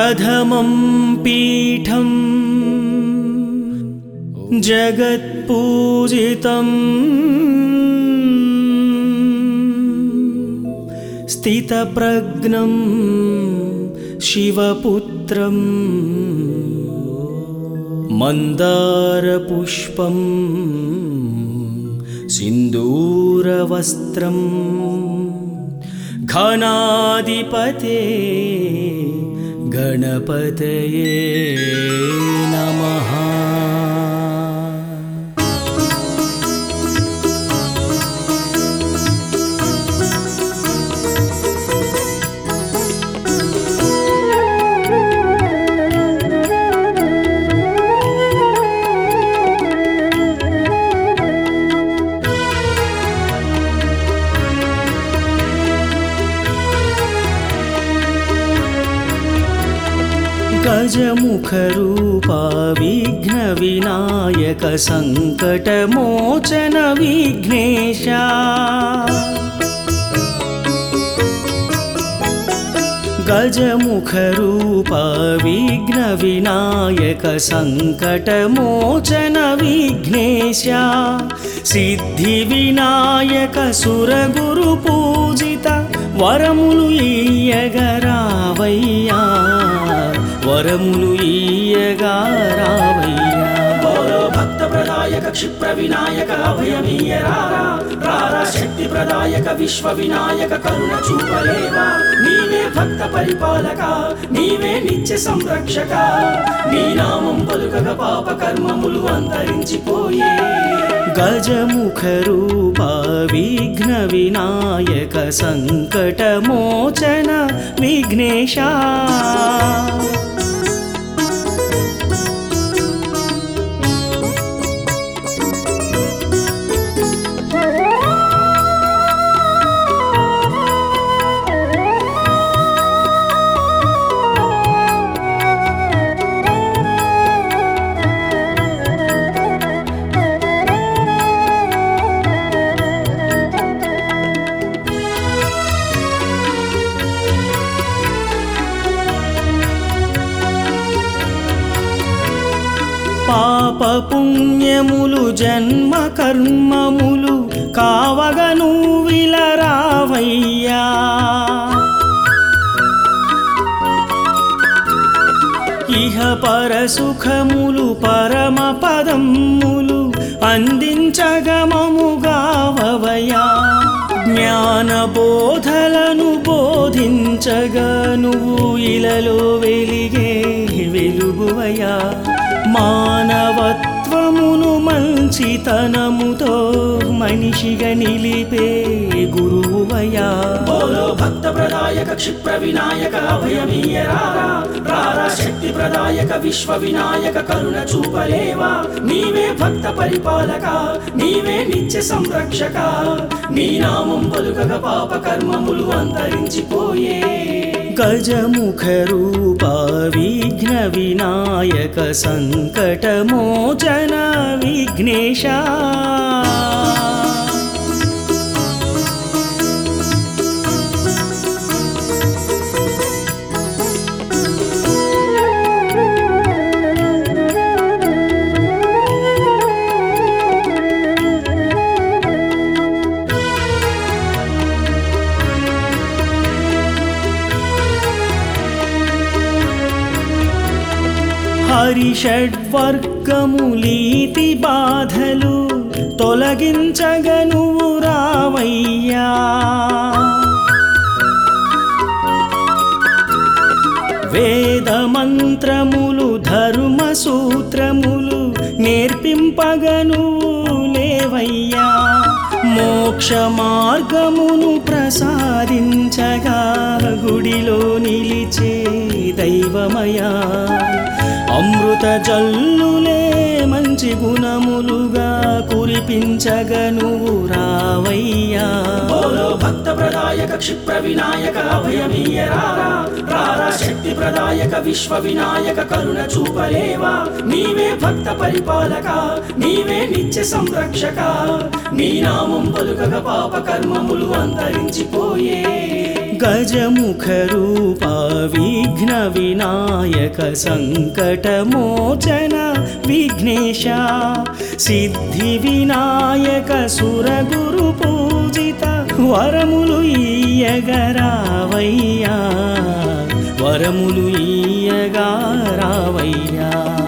प्रथमं पीठम् जगत्पूजितम् स्थितप्रज्ञं शिवपुत्रम् मन्दारपुष्पं सिन्दूरवस्त्रम् घनाधिपते गणपतये नमः गजमुखरूपा विघ्नविनायक सङ्कटमोचन विघ्नेशा गजमुखरूपा विघ्नविनायक सङ्कटमोचन विघ्नेशा सिद्धिविनायक सुरगुरुपूजित వరములు ఈయగరావయ్యా వరములు ఈయగారావయ్యా బోలో భక్త ప్రదాయక క్షిప్ర వినాయక అభయమీయరారా రారా శక్తి ప్రదాయక విశ్వ వినాయక కరుణ చూపలేవా నీవే భక్త పరిపాలక నీవే నిత్య సంరక్షక నీ నామం పలుకగ పాప కర్మములు అంతరించిపోయే గజముఖరూపా విఘ్న వినాయక సంకటమోచన విఘ్నేశా పాప పుణ్యములు జన్మ కర్మములు కావగను విలరావయ్యా ఇహ పర సుఖములు పరమ పదములు అందించగమముగావవయా జ్ఞాన బోధలను బోధించగా నువ్వు ఇలలో వెలిగే వెలుగువయా మానవత్వమును మంచితనముతో మనిషిగా నిలిపే గురువువయా బోలో భక్త ప్రదాయక క్షిప్ర వినాయక అభయమీయరారా రారా శక్తి ప్రదాయక విశ్వ వినాయక కరుణ చూపలేవా నీవే భక్త పరిపాలక నీవే నిత్య సంరక్షక నీ నామం పలుకగ పాప కర్మములు అంతరించిపోయే గజముఖరూపా విఘ్న వినాయక సంకటమోచన విఘ్నేశా హరిషడ్వర్గములీతి బాధలు తొలగించగనువు రావయ్యా వేద మంత్రములు ధర్మ సూత్రములు నేర్పింపగను లేవయ్యా మోక్ష మార్గమును ప్రసాదించగా గుడిలో నిలిచే దైవమయా అమృత జల్లులే మంచి గుణములుగా కురిపించగను రావయ్యా బోలో భక్త ప్రదాయక క్షిప్ర వినాయక అభయమీయరారా రారా శక్తి ప్రదాయక విశ్వ వినాయక కరుణ చూపలేవా నీవే భక్త పరిపాలక నీవే నిత్య సంరక్షక నీ నామం పలుకగ పాప కర్మములు అంతరించిపోయే గజముఖ రూప విఘ్న వినాయక సంకటమోచన విఘ్నేశ సిద్ధి వినాయక సురగురు పూజిత వరములు ఈయగరావయ్యా వరములు ఈయగారావయ్యా